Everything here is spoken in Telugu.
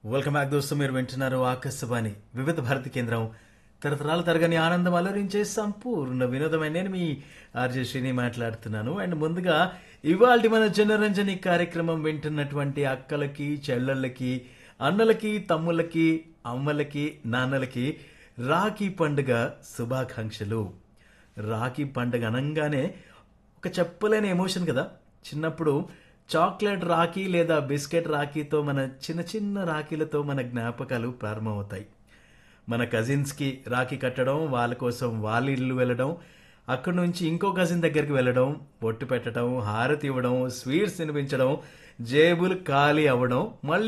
వెల్కమ్ బ్యాక్ దోస్తు మీరు వింటున్నారు ఆకాశవాణి వివిధ భారతి కేంద్రం తరతరాల తరగని ఆనందం అలరించే సంపూర్ణ వినోదమైన నేను మీ ఆర్జే శ్రీని మాట్లాడుతున్నాను అండ్ ముందుగా ఇవాళ మన జనరంజని కార్యక్రమం వింటున్నటువంటి అక్కలకి చెల్లెళ్ళకి అన్నలకి తమ్ముళ్ళకి అమ్మలకి నాన్నలకి రాఖీ పండుగ శుభాకాంక్షలు రాఖీ పండుగ అనగానే ఒక చెప్పలేని ఎమోషన్ కదా చిన్నప్పుడు చాక్లెట్ రాఖీ లేదా బిస్కెట్ రాఖీతో మన చిన్న చిన్న రాఖీలతో మన జ్ఞాపకాలు ప్రారంభమవుతాయి మన కజిన్స్కి రాఖీ కట్టడం వాళ్ళ కోసం వాళ్ళ ఇల్లు వెళ్ళడం అక్కడి నుంచి ఇంకో కజిన్ దగ్గరికి వెళ్ళడం బొట్టు పెట్టడం హారతి ఇవ్వడం స్వీట్స్ తినిపించడం జేబులు ఖాళీ అవ్వడం మళ్ళీ